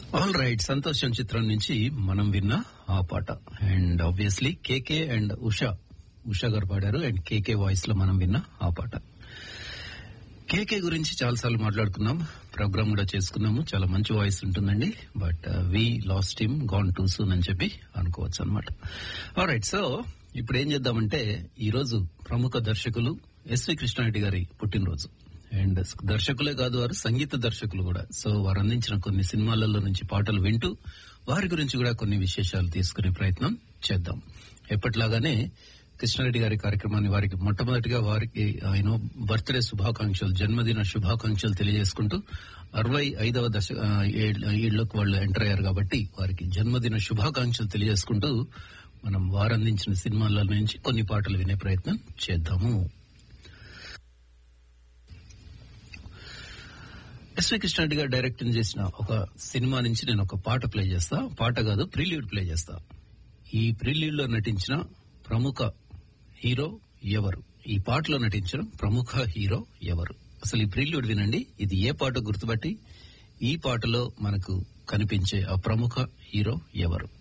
all right సంతోషం చిత్రం నుంచి మనం విన్న ఆ పాట and obviously KK and Usha Usha garu పాడారు అండ్ కేకే వాయిస్ లో మనం విన్న ఆ పాట కేకే గురించి చాలాసార్లు మాట్లాడుకున్నాం ప్రోగ్రామ్ కూడా చేసుకున్నాము చాలా మంచి వాయిస్ ఉంటుందండి but we lost him gone too soon అని చెప్పి అనుకోవచ్చు అనమాట రైట్ సో ఇప్పుడు ఏం చేద్దామంటే ఈ రోజు ప్రముఖ దర్శకులు ఎస్వి కృష్ణారెడ్డి గారి పుట్టినరోజు అండ్ దర్శకులే కాదు వారు సంగీత దర్శకులు కూడా సో వారు అందించిన కొన్ని సినిమాలలో నుంచి పాటలు వింటూ వారి గురించి కూడా కొన్ని విశేషాలు తీసుకునే ప్రయత్నం చేద్దాం ఎప్పటిలాగానే కృష్ణారెడ్డి గారి కార్యక్రమాన్ని వారికి మొట్టమొదటిగా వారికి ఆయన బర్త్డే శుభాకాంక్షలు జన్మదిన శుభాకాంక్షలు తెలియజేసుకుంటూ అరవై ఐదవ దశ ఆ, ఏళ్ళ- ఏళ్ళకు వాళ్ళు ఎంటర్ అయ్యారు కాబట్టి వారికి జన్మదిన శుభాకాంక్షలు తెలియజేసుకుంటూ మనం వారు అందించిన సినిమాల నుంచి కొన్ని పాటలు వినే ప్రయత్నం చేద్దాము ఎస్వి కృష్ణారెడ్డి గారు డైరెక్టింగ్ చేసిన ఒక సినిమా నుంచి నేను ఒక పాట ప్లే చేస్తా పాట కాదు ప్రిల్యూడ్ ప్లే చేస్తా ఈ ప్రిల్యూడ్ లో నటించిన ప్రముఖ హీరో ఎవరు ఈ పాటలో నటించిన ప్రముఖ హీరో ఎవరు అసలు ఈ ప్రిల్యూడ్ వినండి ఇది ఏ పాట గుర్తుపట్టి ఈ పాటలో మనకు కనిపించే ఆ ప్రముఖ హీరో ఎవరు